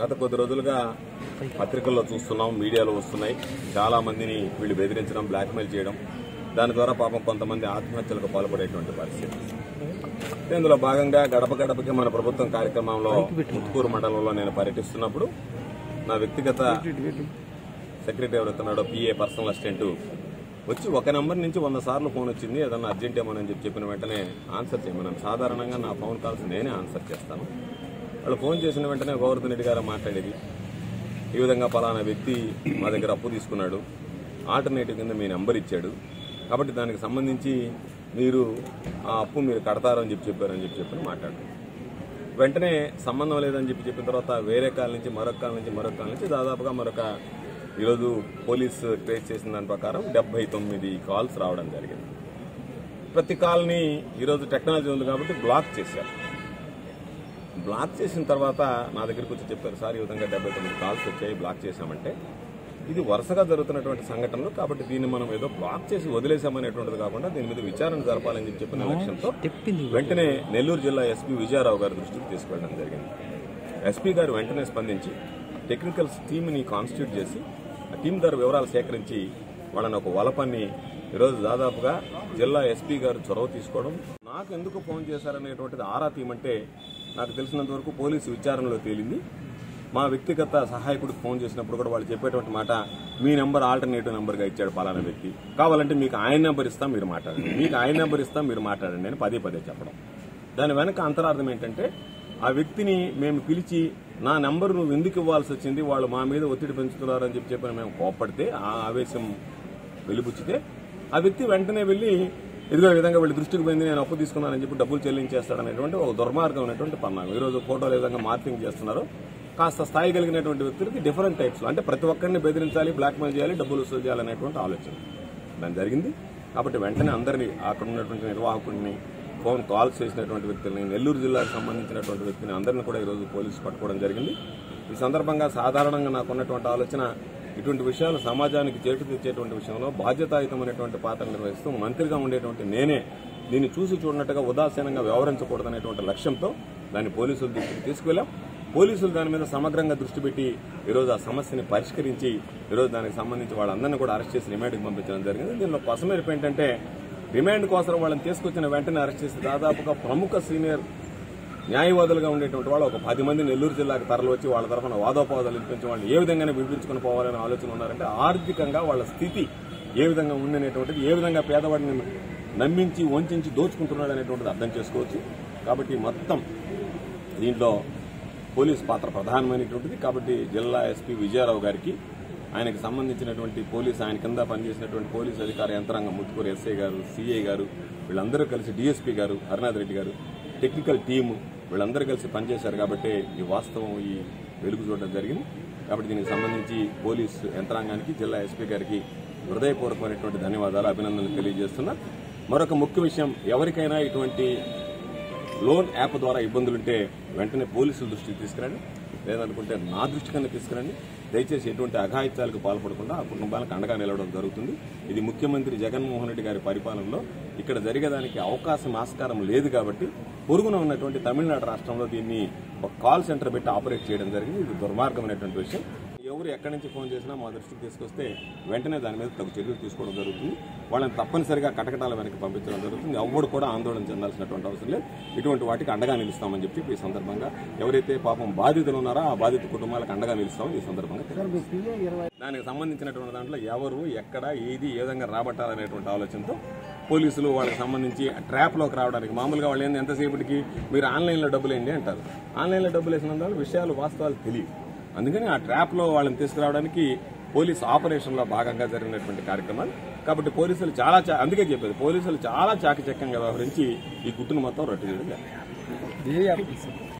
గత కొద్ది రోజులుగా పత్రికల్లో చూస్తున్నాం మీడియాలో వస్తున్నాయి చాలా మందిని వీళ్ళు బెదిరించడం బ్లాక్మెయిల్ చేయడం దాని ద్వారా పాపం కొంతమంది ఆత్మహత్యలకు పాల్పడేటువంటి పరిస్థితి ఇందులో భాగంగా గడప గడపకి మన ప్రభుత్వం కార్యక్రమంలో ముత్తుకూరు మండలంలో నేను పర్యటిస్తున్నప్పుడు నా వ్యక్తిగత సెక్రటరీ ఎవరైతున్నాడో పిఏ పర్సనల్ అసిస్టెంట్ వచ్చి ఒక నెంబర్ నుంచి వంద సార్లు ఫోన్ వచ్చింది ఏదన్నా అర్జెంట్ ఏమోనని చెప్పి చెప్పిన వెంటనే ఆన్సర్ చేయమన్నాను సాధారణంగా నా ఫోన్ కాల్స్ నేనే ఆన్సర్ చేస్తాను వాళ్ళు ఫోన్ చేసిన వెంటనే గోవర్ధన్ రెడ్డి గారు మాట్లాడేది ఈ విధంగా పలానా వ్యక్తి మా దగ్గర అప్పు తీసుకున్నాడు ఆల్టర్నేటివ్ కింద మీ నెంబర్ ఇచ్చాడు కాబట్టి దానికి సంబంధించి మీరు ఆ అప్పు మీరు కడతారని చెప్పి చెప్పారని చెప్పి చెప్పి మాట్లాడు వెంటనే సంబంధం లేదని చెప్పి చెప్పిన తర్వాత వేరే కాల నుంచి మరొక కాల నుంచి మరొక కాల నుంచి దాదాపుగా మరొక ఈరోజు పోలీస్ ట్రేస్ చేసిన దాని ప్రకారం డెబ్బై తొమ్మిది కాల్స్ రావడం జరిగింది ప్రతి కాల్ని ఈరోజు టెక్నాలజీ ఉంది కాబట్టి బ్లాక్ చేశారు బ్లాక్ చేసిన తర్వాత నా దగ్గరికి వచ్చి చెప్పారు సార్ ఈ విధంగా డెబ్బై తొమ్మిది కాల్స్ వచ్చాయి బ్లాక్ చేశామంటే ఇది వరుసగా జరుగుతున్నటువంటి సంఘటనలు కాబట్టి దీన్ని మనం ఏదో బ్లాక్ చేసి వదిలేశామనేటువంటిది కాకుండా దీని మీద విచారణ జరపాలని చెప్పి చెప్పిన లక్ష్యంతో వెంటనే నెల్లూరు జిల్లా ఎస్పీ విజయారావు గారి దృష్టికి తీసుకెళ్ళడం జరిగింది ఎస్పీ గారు వెంటనే స్పందించి టెక్నికల్ టీమ్ని కాన్స్టిట్యూట్ చేసి ఆ టీం ద్వారా వివరాలు సేకరించి వాళ్ళని ఒక వలపన్ని ఈరోజు దాదాపుగా జిల్లా ఎస్పీ గారు చొరవ తీసుకోవడం నాకు ఎందుకు ఫోన్ చేశారనేటువంటిది ఆరా తీయమంటే నాకు తెలిసినంత వరకు పోలీసు విచారణలో తేలింది మా వ్యక్తిగత సహాయకుడికి ఫోన్ చేసినప్పుడు కూడా వాళ్ళు చెప్పేటువంటి మాట మీ నెంబర్ ఆల్టర్నేటివ్ నెంబర్గా ఇచ్చాడు పలానా వ్యక్తి కావాలంటే మీకు ఆయన నెంబర్ ఇస్తాం మీరు మాట్లాడండి మీకు ఆయన నెంబర్ ఇస్తాం మీరు మాట్లాడండి అని పదే పదే చెప్పడం దాని వెనక అంతరార్థం ఏంటంటే ఆ వ్యక్తిని మేము పిలిచి నా నెంబర్ నువ్వు ఎందుకు ఇవ్వాల్సి వచ్చింది వాళ్ళు మా మీద ఒత్తిడి పెంచుతున్నారని చెప్పి చెప్పిన మేము కోప్పడితే ఆ ఆవేశం వెలిబుచ్చితే ఆ వ్యక్తి వెంటనే వెళ్లి ఇదిగో ఈ విధంగా వీళ్ళ దృష్టికి పోయింది నేను అప్పు తీసుకున్నానని చెప్పి డబ్బులు చెల్లించేస్తాడనేటువంటి ఒక దుర్మార్గమైనటువంటి పన్నాం ఈ రోజు ఫోటోలు ఏ విధంగా మార్పింగ్ చేస్తున్నారు కాస్త స్థాయి కలిగినటువంటి వ్యక్తులకి డిఫరెంట్ టైప్స్ అంటే ప్రతి ఒక్కరిని బెదిరించాలి బ్లాక్మెయిల్ చేయాలి డబ్బులు వసూలు చేయాలనేటువంటి ఆలోచన దాని జరిగింది కాబట్టి వెంటనే అందరినీ అక్కడ ఉన్నటువంటి నిర్వాహకుడిని ఫోన్ కాల్స్ చేసినటువంటి వ్యక్తుల్ని నెల్లూరు జిల్లాకు సంబంధించినటువంటి వ్యక్తిని అందరిని కూడా ఈరోజు పోలీసు పట్టుకోవడం జరిగింది ఈ సందర్భంగా సాధారణంగా నాకున్నటువంటి ఆలోచన ఇటువంటి విషయాలు సమాజానికి చేటు తెచ్చేటువంటి విషయంలో బాధ్యతాయుతమైనటువంటి పాత్ర నిర్వహిస్తూ మంత్రిగా ఉండేటువంటి నేనే దీన్ని చూసి చూడనట్టుగా ఉదాసీనంగా వ్యవహరించకూడదనేటువంటి లక్ష్యంతో దాన్ని పోలీసుల దృష్టికి తీసుకువెళ్ళాం పోలీసులు దాని మీద సమగ్రంగా దృష్టి పెట్టి ఈరోజు ఆ సమస్యని పరిష్కరించి ఈరోజు దానికి సంబంధించి వాళ్ళందరినీ కూడా అరెస్ట్ చేసి రిమాండ్కి పంపించడం జరిగింది దీనిలో పసమేరపు ఏంటంటే రిమాండ్ కోసం వాళ్ళని తీసుకొచ్చిన వెంటనే అరెస్ట్ చేసి దాదాపుగా ప్రముఖ సీనియర్ న్యాయవాదులుగా ఉండేటువంటి వాళ్ళు ఒక పది మంది నెల్లూరు జిల్లాకు తరలి వచ్చి వాళ్ళ తరఫున వాదోపవాదాలు వినిపించి వాళ్ళు ఏ విధంగానే వినిపించుకుని పోవాలనే ఆలోచన ఉన్నారంటే ఆర్థికంగా వాళ్ళ స్థితి ఏ విధంగా ఉందనేటువంటిది ఏ విధంగా పేదవాడిని నమ్మించి వంచి దోచుకుంటున్నాడు అనేటువంటిది అర్థం చేసుకోవచ్చు కాబట్టి మొత్తం దీంట్లో పోలీస్ పాత్ర ప్రధానమైనటువంటిది కాబట్టి జిల్లా ఎస్పీ విజయారావు గారికి ఆయనకు సంబంధించినటువంటి పోలీస్ ఆయన కింద పనిచేసినటువంటి పోలీస్ అధికార యంత్రాంగం ముత్తుకూరు ఎస్ఐ గారు సిఐ గారు వీళ్ళందరూ కలిసి డిఎస్పీ గారు హరినాథ్ రెడ్డి గారు టెక్నికల్ టీము వీళ్ళందరూ కలిసి పనిచేశారు కాబట్టి ఈ వాస్తవం ఈ వెలుగు చూడడం జరిగింది కాబట్టి దీనికి సంబంధించి పోలీస్ యంత్రాంగానికి జిల్లా ఎస్పీ గారికి హృదయపూర్వకమైనటువంటి ధన్యవాదాలు అభినందనలు తెలియజేస్తున్నా మరొక ముఖ్య విషయం ఎవరికైనా ఇటువంటి లోన్ యాప్ ద్వారా ఇబ్బందులుంటే వెంటనే పోలీసుల దృష్టికి తీసుకురండి లేదనుకుంటే నా దృష్టికన్నా తీసుకురండి దయచేసి ఎటువంటి అఘాయిత్యాలకు పాల్పడకుండా ఆ కుటుంబాలకు అండగా నిలవడం జరుగుతుంది ఇది ముఖ్యమంత్రి జగన్మోహన్ రెడ్డి గారి పరిపాలనలో ఇక్కడ జరిగేదానికి అవకాశం ఆస్కారం లేదు కాబట్టి పొరుగున ఉన్నటువంటి తమిళనాడు రాష్ట్రంలో దీన్ని ఒక కాల్ సెంటర్ పెట్టి ఆపరేట్ చేయడం జరిగింది ఇది దుర్మార్గమైనటువంటి విషయం ఎవరు ఎక్కడి నుంచి ఫోన్ చేసినా మా దృష్టికి తీసుకొస్తే వెంటనే దాని మీద తగు చర్యలు తీసుకోవడం జరుగుతుంది వాళ్ళని తప్పనిసరిగా కటకటాల వెనక్కి పంపించడం జరుగుతుంది ఎవరు కూడా ఆందోళన చెందాల్సినటువంటి అవసరం లేదు ఇటువంటి వాటికి అండగా నిలుస్తామని చెప్పి ఈ సందర్భంగా ఎవరైతే పాపం బాధితులు ఉన్నారో ఆ బాధిత కుటుంబాలకు అండగా నిలుస్తామని ఈ సందర్భంగా తెలియజేస్తున్నాం. దానికి సంబంధించినటువంటి దాంట్లో ఎవరు ఎక్కడ ఏది ఏ విధంగా రాబట్టాలనేటువంటి ఆలోచనతో పోలీసులు వాళ్ళకి సంబంధించి ట్రాప్ లోకి రావడానికి మామూలుగా వాళ్ళు ఏంది ఎంతసేపటికి మీరు ఆన్లైన్లో డబ్బులు ఏంటి అంటారు ఆన్లైన్లో డబ్బులు వేసినందువల్ల విషయాలు వాస్తవాలు తెలియవు అందుకని ఆ ట్రాప్ లో వాళ్ళని తీసుకురావడానికి పోలీస్ ఆపరేషన్ లో భాగంగా జరిగినటువంటి కార్యక్రమాలు కాబట్టి పోలీసులు చాలా చా- అందుకే చెప్పేది పోలీసులు చాలా చాకచక్యంగా వ్యవహరించి ఈ గుట్టును మొత్తం రట్టు చేయడం జరిగింది.